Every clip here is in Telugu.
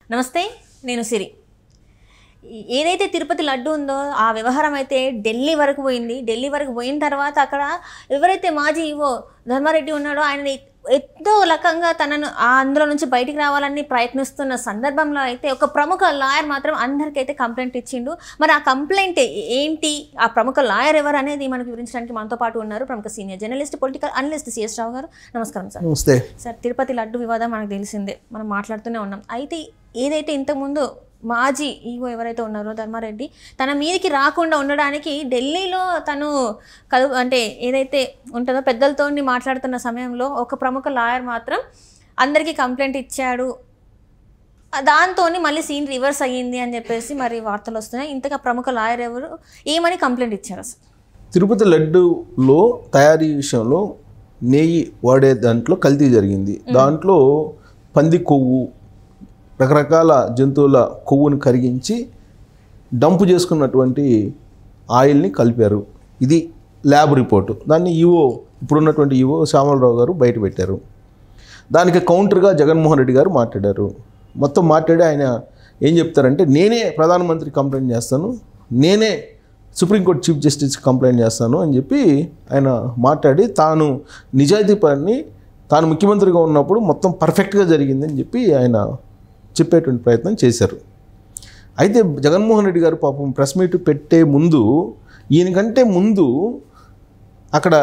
నమస్తే నేను సిరి ఈ- ఏదైతే తిరుపతి లడ్డు ఉందో ఆ వ్యవహారం అయితే ఢిల్లీ వరకు పోయింది ఢిల్లీ వరకు పోయిన తర్వాత అక్కడ ఎవరైతే మాజీ ఈవో ధర్మారెడ్డి ఉన్నాడో ఆయన ఎంతో రకంగా తనను ఆ అందులో నుంచి బయటికి రావాలని ప్రయత్నిస్తున్న సందర్భంలో అయితే ఒక ప్రముఖ లాయర్ మాత్రం అందరికైతే కంప్లైంట్ ఇచ్చిండు మరి ఆ కంప్లైంట్ ఏంటి ఆ ప్రముఖ లాయర్ ఎవరు అనేది మనకు వివరించడానికి మనతో పాటు ఉన్నారు ప్రముఖ senior journalist political analyst C S Rao నమస్కారం సార్ నమస్తే సార్ తిరుపతి లడ్డు వివాదం మనకు తెలిసిందే మనం మాట్లాడుతూనే ఉన్నాం అయితే ఏదైతే ఇంతకుముందు మాజీ ఈవో ఎవరైతే ఉన్నారో ధర్మారెడ్డి తన మీదికి రాకుండా ఉండడానికి ఢిల్లీలో తను కలు అంటే ఏదైతే ఉంటుందో పెద్దలతో మాట్లాడుతున్న సమయంలో ఒక ప్రముఖ లాయర్ మాత్రం అందరికీ కంప్లైంట్ ఇచ్చాడు దాంతో మళ్ళీ సీన్ రివర్స్ అయ్యింది అని చెప్పేసి మరి వార్తలు వస్తున్నాయి ఇంతగా ప్రముఖ లాయర్ ఎవరు ఏమని కంప్లైంట్ ఇచ్చారు అసలు తిరుపతి లడ్డులో తయారీ విషయంలో నెయ్యి వాడే దాంట్లో కల్తీ జరిగింది దాంట్లో పంది కొవ్వు రకరకాల జంతువుల కొవ్వుని కరిగించి డంప్ చేసుకున్నటువంటి ఆయిల్ని కలిపారు ఇది ల్యాబ్ రిపోర్టు దాన్ని ఈవో ఇప్పుడున్నటువంటి ఈవో శ్యామలరావు గారు బయట పెట్టారు దానికి కౌంటర్గా జగన్మోహన్ రెడ్డి గారు మాట్లాడారు మొత్తం మాట్లాడి ఆయన ఏం చెప్తారంటే నేనే ప్రధానమంత్రి కంప్లైంట్ చేస్తాను నేనే సుప్రీంకోర్టు చీఫ్ జస్టిస్ కంప్లైంట్ చేస్తాను అని చెప్పి ఆయన మాట్లాడి తాను నిజాయితీ పని తాను ముఖ్యమంత్రిగా ఉన్నప్పుడు మొత్తం పర్ఫెక్ట్గా జరిగిందని చెప్పి ఆయన చెప్పేటువంటి ప్రయత్నం చేశారు అయితే జగన్మోహన్ రెడ్డి గారు పాపం ప్రెస్ మీట్ పెట్టే ముందు ఈయనకంటే ముందు అక్కడ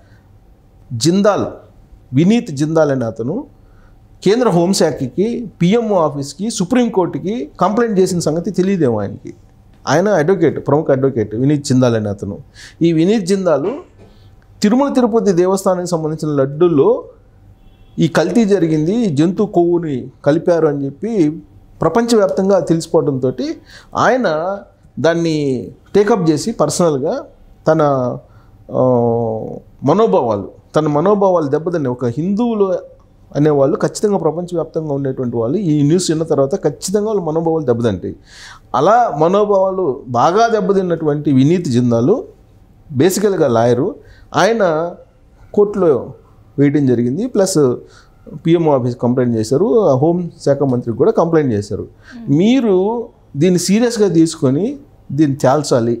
జిందాల్ వినీత్ జిందాల్ అనే అతను కేంద్ర హోంశాఖకి పిఎంఓ ఆఫీస్కి సుప్రీంకోర్టుకి కంప్లైంట్ చేసిన సంగతి తెలియదేమో ఆయనకి ఆయన అడ్వకేట్ ప్రముఖ అడ్వకేట్ వినీత్ జిందాల్ అనే అతను ఈ వినీత్ జిందాలు తిరుమల తిరుపతి దేవస్థానానికి సంబంధించిన లడ్డూల్లో ఈ కల్తీ జరిగింది ఈ జంతు కొవ్వుని కలిపారు అని చెప్పి ప్రపంచవ్యాప్తంగా తెలిసిపోవడంతో ఆయన దాన్ని టేకప్ చేసి పర్సనల్గా తన ఆ, మనోభావాలు తన మనోభావాలు దెబ్బతిని ఒక హిందువులు అనేవాళ్ళు ఖచ్చితంగా ప్రపంచవ్యాప్తంగా ఉండేటువంటి వాళ్ళు ఈ న్యూస్ విన్న తర్వాత ఖచ్చితంగా వాళ్ళ మనోభావాలు దెబ్బతింటాయి అలా మనోభావాలు బాగా దెబ్బతిన్నటువంటి వినీత్ జిందాలు బేసికల్గా లాయరు ఆయన కోర్టులో వేయడం జరిగింది ప్లస్ పిఎం ఆఫీస్ కంప్లైంట్ చేశారు ఆ హోం శాఖ మంత్రికి కూడా కంప్లైంట్ చేశారు మీరు దీన్ని సీరియస్గా తీసుకొని దీన్ని తేల్చాలి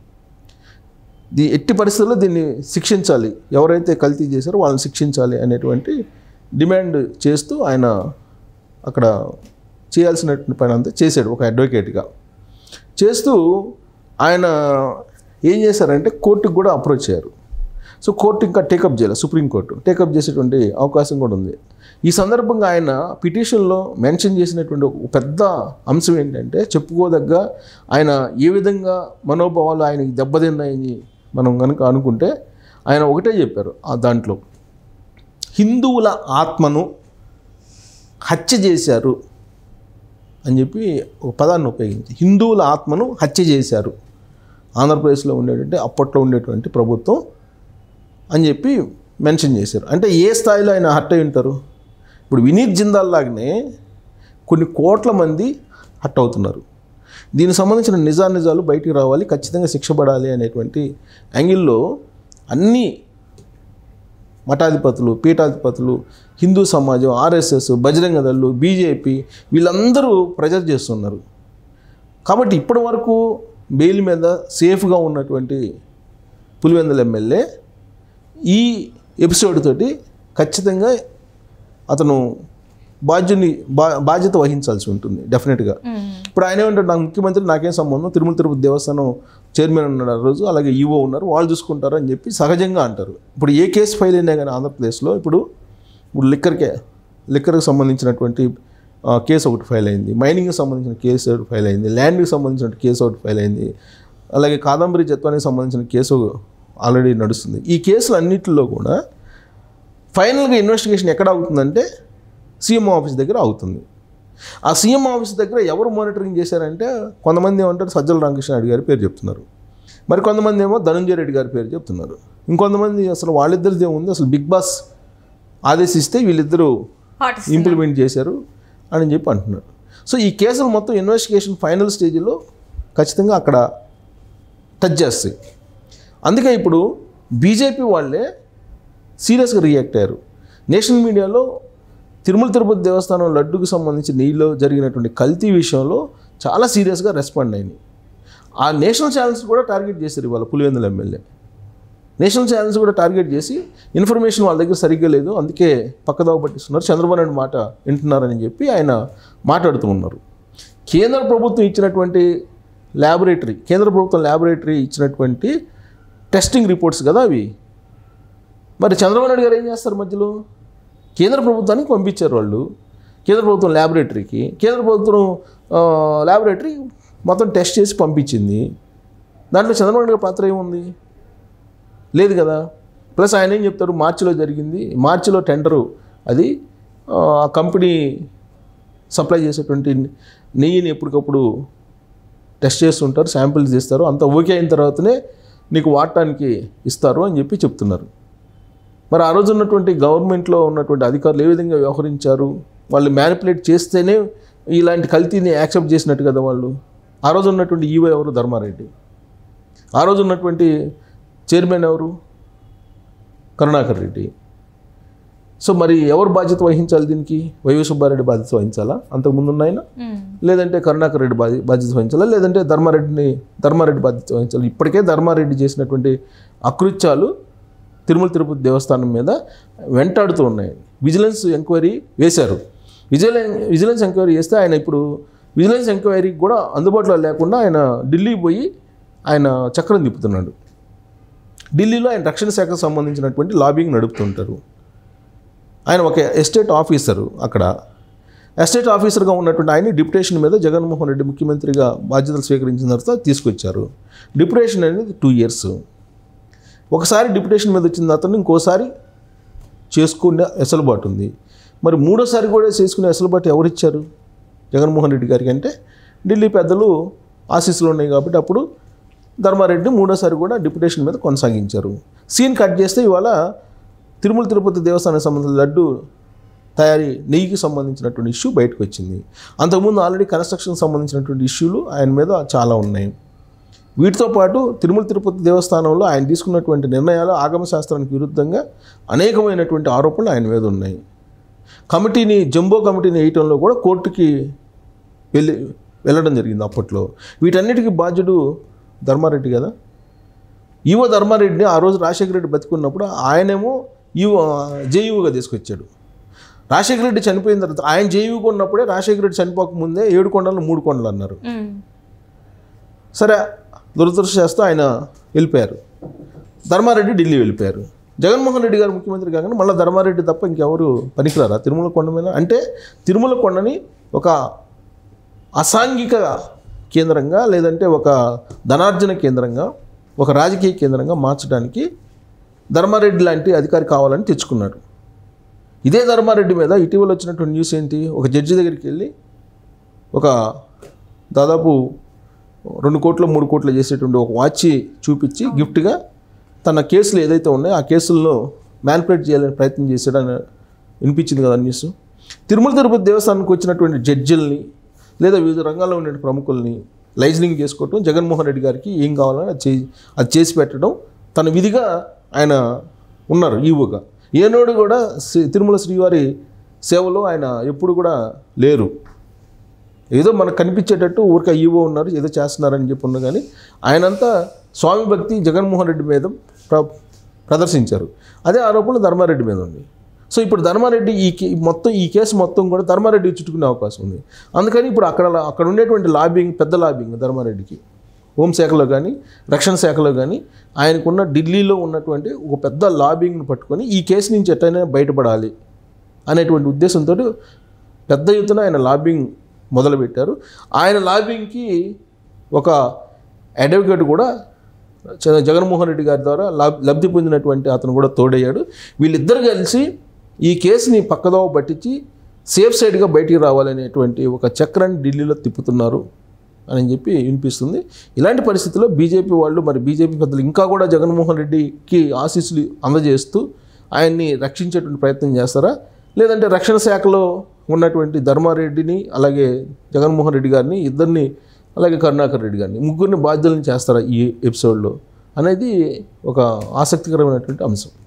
దీ ఎట్టి పరిస్థితుల్లో దీన్ని శిక్షించాలి ఎవరైతే కల్తీ చేశారో వాళ్ళని శిక్షించాలి అనేటువంటి డిమాండ్ చేస్తూ ఆయన అక్కడ చేయాల్సినటువంటి పని అంతా చేశాడు ఒక అడ్వకేట్గా చేస్తూ ఆయన ఏం చేశారంటే కోర్టుకు కూడా అప్రోచ్ అయ్యారు సో కోర్టు ఇంకా టేకప్ చేయాలి సుప్రీంకోర్టు టేకప్ చేసేటువంటి అవకాశం కూడా ఉంది ఈ సందర్భంగా ఆయన పిటిషన్లో మెన్షన్ చేసినటువంటి ఒక పెద్ద అంశం ఏంటంటే చెప్పుకోదగ్గ ఆయన ఏ విధంగా మనోభావాలు ఆయనకి దెబ్బతిన్నాయని మనం కనుక అనుకుంటే ఆయన ఒకటే చెప్పారు ఆ దాంట్లో హిందువుల ఆత్మను హత్య చేశారు అని చెప్పి ఒక పదాన్ని ఉపయోగించి హిందువుల ఆత్మను హత్య చేశారు ఆంధ్రప్రదేశ్లో ఉండేటువంటి అప్పట్లో ఉండేటువంటి ప్రభుత్వం అని చెప్పి మెన్షన్ చేశారు అంటే ఏ స్థాయిలో ఆయన హట్ అయి ఉంటారు ఇప్పుడు వినీత్ జిందాల్ లాగానే కొన్ని కోట్ల మంది హట్ అవుతున్నారు దీనికి సంబంధించిన నిజానిజాలు బయటికి రావాలి ఖచ్చితంగా శిక్ష పడాలి అనేటువంటి యాంగిల్లో అన్ని మఠాధిపతులు పీఠాధిపతులు హిందూ సమాజం ఆర్ఎస్ఎస్ బజరంగ దళ్ళు బీజేపీ వీళ్ళందరూ ప్రెజర్ చేస్తున్నారు కాబట్టి ఇప్పటి వరకు బెయిల్ మీద సేఫ్గా ఉన్నటువంటి పులివెందుల ఎమ్మెల్యే ఈ ఎపిసోడ్ తోటి ఖచ్చితంగా అతను బాధ్యుని బా బాధ్యత వహించాల్సి ఉంటుంది డెఫినెట్గా ఇప్పుడు ఆయన ఏమంటారు నాకు ముఖ్యమంత్రి నాకేం సంబంధం తిరుమల తిరుపతి దేవస్థానం చైర్మన్ ఉన్నాడు ఆ రోజు అలాగే ఈవో ఉన్నారు వాళ్ళు చూసుకుంటారు అని చెప్పి సహజంగా అంటారు ఇప్పుడు ఏ కేసు ఫైల్ అయినా కానీ ఆంధ్రప్రదేశ్లో ఇప్పుడు ఇప్పుడు లిక్కర్కే లిక్కర్కి సంబంధించినటువంటి ఆ, కేసు ఒకటి ఫైల్ అయింది మైనింగ్కి సంబంధించిన కేసు ఒకటి ఫైల్ అయింది ల్యాండ్కి సంబంధించిన కేసు ఒకటి ఫైల్ అయింది అలాగే కాదంబరి జత్వానికి సంబంధించిన కేసు ఆల్రెడీ నడుస్తుంది ఈ కేసులు అన్నింటిలో కూడా ఫైనల్గా ఇన్వెస్టిగేషన్ ఎక్కడ అవుతుందంటే సీఎం ఆఫీస్ దగ్గర అవుతుంది ఆ సీఎం ఆఫీస్ దగ్గర ఎవరు మానిటరింగ్ చేశారంటే కొంతమంది ఏమంటారు సజ్జల రామకృష్ణ గారి పేరు చెప్తున్నారు మరి కొంతమంది ఏమో ధనంజయ రెడ్డి గారి పేరు చెప్తున్నారు ఇంకొంతమంది అసలు వాళ్ళిద్దరిది ఏముంది అసలు బిగ్ బాస్ ఆదేశిస్తే వీళ్ళిద్దరూ హాట్ ఇంప్లిమెంట్ చేశారు అని చెప్పి అంటున్నారు సో ఈ కేసులు మొత్తం ఇన్వెస్టిగేషన్ ఫైనల్ స్టేజ్లో ఖచ్చితంగా అక్కడ టచ్ చేస్తాయి అందుకే ఇప్పుడు బీజేపీ వాళ్ళే సీరియస్గా రియాక్ట్ అయ్యారు నేషనల్ మీడియాలో తిరుమల తిరుపతి దేవస్థానం లడ్డుకు సంబంధించి నెయ్యిలో జరిగినటువంటి కల్తీ విషయంలో చాలా సీరియస్గా రెస్పాండ్ అయినాయి ఆ నేషనల్ ఛానల్స్ కూడా టార్గెట్ చేశారు ఇవాళ పులివెందుల ఎమ్మెల్యే నేషనల్ ఛానల్స్ కూడా టార్గెట్ చేసి ఇన్ఫర్మేషన్ వాళ్ళ దగ్గర సరిగ్గా లేదు అందుకే పక్కదావ పట్టిస్తున్నారు చంద్రబాబు నాయుడు మాట వింటున్నారని చెప్పి ఆయన మాట్లాడుతూ ఉన్నారు కేంద్ర ప్రభుత్వం ఇచ్చినటువంటి ల్యాబొరేటరీ కేంద్ర ప్రభుత్వం ల్యాబొరేటరీ ఇచ్చినటువంటి టెస్టింగ్ రిపోర్ట్స్ కదా అవి మరి చంద్రబాబు నాయుడు గారు ఏం చేస్తారు మధ్యలో కేంద్ర ప్రభుత్వానికి పంపించారు వాళ్ళు కేంద్ర ప్రభుత్వం ల్యాబొరేటరీకి కేంద్ర ప్రభుత్వం ఆ, ల్యాబొరేటరీ మొత్తం టెస్ట్ చేసి పంపించింది దాంట్లో చంద్రబాబు నాయుడు గారి పాత్ర ఏముంది లేదు కదా ప్లస్ ఆయన ఏం చెప్తారు మార్చిలో జరిగింది మార్చిలో టెండరు అది ఆ ఆ కంపెనీ సప్లై చేసేటువంటి నెయ్యిని ఎప్పటికప్పుడు టెస్ట్ చేస్తుంటారు శాంపిల్స్ తీస్తారు అంత ఓకే అయిన తర్వాతనే నీకు వాడటానికి ఇస్తారు అని చెప్పి చెప్తున్నారు మరి ఆ రోజు ఉన్నటువంటి గవర్నమెంట్లో ఉన్నటువంటి అధికారులు ఏ విధంగా వ్యవహరించారు వాళ్ళు మ్యానిపులేట్ చేస్తేనే ఇలాంటి కల్తీని యాక్సెప్ట్ చేసినట్టు కదా వాళ్ళు ఆ రోజు ఉన్నటువంటి ఈవో ఎవరు ధర్మారెడ్డి ఆ రోజు ఉన్నటువంటి చైర్మన్ ఎవరు కరుణాకర్ రెడ్డి సో మరి ఎవరు బాధ్యత వహించాలి దీనికి వైవి సుబ్బారెడ్డి బాధ్యత వహించాలా అంతకుముందు ఉన్న ఆయన లేదంటే కరుణాకర్ రెడ్డి బాధ్య బాధ్యత వహించాలా లేదంటే ధర్మారెడ్డిని ధర్మారెడ్డి బాధ్యత వహించాలి ఇప్పటికే ధర్మారెడ్డి చేసినటువంటి అకృత్యాలు తిరుమల తిరుపతి దేవస్థానం మీద వెంటాడుతూ ఉన్నాయి విజిలెన్స్ ఎంక్వైరీ వేశారు విజిలెన్స్ విజిలెన్స్ ఎంక్వైరీ చేస్తే ఆయన ఇప్పుడు విజిలెన్స్ ఎంక్వైరీకి కూడా అందుబాటులో లేకుండా ఆయన ఢిల్లీ పోయి ఆయన చక్రం తిప్పుతున్నాడు ఢిల్లీలో ఆయన రక్షణ శాఖకు సంబంధించినటువంటి లాబింగ్ నడుపుతుంటారు ఆయన ఒక ఎస్టేట్ ఆఫీసరు అక్కడ ఎస్టేట్ ఆఫీసర్గా ఉన్నటువంటి ఆయన డిప్యుటేషన్ మీద జగన్మోహన్ రెడ్డి ముఖ్యమంత్రిగా బాధ్యతలు స్వీకరించిన తర్వాత తీసుకొచ్చారు డిప్యుటేషన్ అనేది టూ ఇయర్స్ ఒకసారి డిప్యుటేషన్ మీద వచ్చిన అతను ఇంకోసారి చేసుకునే వెసులుబాటు ఉంది మరి మూడోసారి కూడా చేసుకునే వెసులుబాటు ఎవరిచ్చారు జగన్మోహన్ రెడ్డి గారికి అంటే ఢిల్లీ పెద్దలు ఆశీస్సులు ఉన్నాయి కాబట్టి అప్పుడు ధర్మారెడ్డి మూడోసారి కూడా డిప్యుటేషన్ మీద కొనసాగించారు సీన్ కట్ చేస్తే ఇవాళ తిరుమల తిరుపతి దేవస్థానానికి సంబంధించిన లడ్డు తయారీ నెయ్యికి సంబంధించినటువంటి ఇష్యూ బయటకు వచ్చింది అంతకుముందు ఆల్రెడీ కన్స్ట్రక్షన్ సంబంధించినటువంటి ఇష్యూలు ఆయన మీద చాలా ఉన్నాయి వీటితో పాటు తిరుమల తిరుపతి దేవస్థానంలో ఆయన తీసుకున్నటువంటి నిర్ణయాలు ఆగమ శాస్త్రానికి విరుద్ధంగా అనేకమైనటువంటి ఆరోపణలు ఆయన మీద ఉన్నాయి కమిటీని జంబో కమిటీని వేయటంలో కూడా కోర్టుకి వెళ్ళి వెళ్ళడం జరిగింది అప్పట్లో వీటన్నిటికీ బాధ్యుడు ధర్మారెడ్డి కదా ఈవో ధర్మారెడ్డిని ఆ రోజు రాజశేఖర రెడ్డి బతికున్నప్పుడు ఆయనేమో ఈవో జేఈఓగా తీసుకొచ్చాడు రాజశేఖర రెడ్డి చనిపోయిన తర్వాత ఆయన జేఈఓగా ఉన్నప్పుడే రాజశేఖర రెడ్డి చనిపోక ముందే ఏడు కొండలు మూడు కొండలు అన్నారు సరే దురదృష్టశాస్తూ ఆయన వెళ్ళిపోయారు ధర్మారెడ్డి ఢిల్లీ వెళ్ళిపోయారు జగన్మోహన్ రెడ్డి గారు ముఖ్యమంత్రి కాగానే మళ్ళీ ధర్మారెడ్డి తప్ప ఇంకెవరు పనికిరారా తిరుమల కొండ మీద అంటే తిరుమల కొండని ఒక అసాంఘిక కేంద్రంగా లేదంటే ఒక ధనార్జన కేంద్రంగా ఒక రాజకీయ కేంద్రంగా మార్చడానికి ధర్మారెడ్డి లాంటి అధికారి కావాలని తెచ్చుకున్నాడు ఇదే ధర్మారెడ్డి మీద ఇటీవల వచ్చినటువంటి న్యూస్ ఏంటి ఒక జడ్జి దగ్గరికి వెళ్ళి ఒక దాదాపు రెండు కోట్ల మూడు కోట్లు చేసేటువంటి ఒక వాచ్ చూపించి గిఫ్ట్గా తన కేసులు ఏదైతే ఉన్నాయో ఆ కేసుల్లో మ్యానిపులేట్ చేయాలని ప్రయత్నం చేశాడని వినిపించింది కదా న్యూస్ తిరుమల తిరుపతి దేవస్థానానికి వచ్చినటువంటి జడ్జిల్ని లేదా వివిధ రంగాల్లో ఉండే ప్రముఖుల్ని లైజనింగ్ చేసుకోవటం జగన్మోహన్ రెడ్డి గారికి ఏం కావాలని అది చే అది చేసి పెట్టడం తన విధిగా ఆయన ఉన్నారు ఈవోగా ఏనోడు కూడా శ్రీ తిరుమల శ్రీవారి సేవలో ఆయన ఎప్పుడు కూడా లేరు ఏదో మనకు కనిపించేటట్టు ఊరికే ఈవో ఉన్నారు ఏదో చేస్తున్నారని చెప్పి ఉన్నా కానీ ఆయనంతా స్వామి భక్తి జగన్మోహన్ రెడ్డి మీద ప్ర ప్రదర్శించారు అదే ఆరోపణలు ధర్మారెడ్డి మీద ఉంది సో ఇప్పుడు ధర్మారెడ్డి ఈ కే- మొత్తం ఈ కేసు మొత్తం కూడా ధర్మారెడ్డి చుట్టుకునే అవకాశం ఉంది అందుకని ఇప్పుడు అక్కడ అక్కడ ఉండేటువంటి లాబింగ్ పెద్ద లాబింగ్ ధర్మారెడ్డికి హోంశాఖలో కానీ రక్షణ శాఖలో కానీ ఆయనకున్న ఢిల్లీలో ఉన్నటువంటి ఒక పెద్ద లాబింగ్ను పట్టుకొని ఈ కేసు నుంచి ఎట్టయినా బయటపడాలి అనేటువంటి ఉద్దేశంతో పెద్ద ఎత్తున ఆయన లాబింగ్ మొదలుపెట్టారు ఆయన లాబింగ్కి ఒక అడ్వకేట్ కూడా చ- జగన్మోహన్ రెడ్డి గారి ద్వారా లబ్ లబ్ధి పొందినటువంటి అతను కూడా తోడయ్యాడు వీళ్ళిద్దరు కలిసి ఈ కేసుని పక్కదోవ పట్టించి సేఫ్ సైడ్గా బయటికి రావాలనేటువంటి ఒక చక్రాన్ని ఢిల్లీలో తిప్పుతున్నారు అని చెప్పి వినిపిస్తుంది ఇలాంటి పరిస్థితుల్లో బీజేపీ వాళ్ళు మరి బీజేపీ పెద్దలు ఇంకా కూడా జగన్మోహన్ రెడ్డికి ఆశీస్సులు అందజేస్తూ ఆయన్ని రక్షించేటువంటి ప్రయత్నం చేస్తారా లేదంటే రక్షణ శాఖలో ఉన్నటువంటి ధర్మారెడ్డిని అలాగే జగన్మోహన్ రెడ్డి గారిని ఇద్దరిని అలాగే కరుణాకర్ రెడ్డి గారిని ముగ్గురిని బాధ్యులను చేస్తారా ఈ ఎపిసోడ్లో అనేది ఒక ఆసక్తికరమైనటువంటి అంశం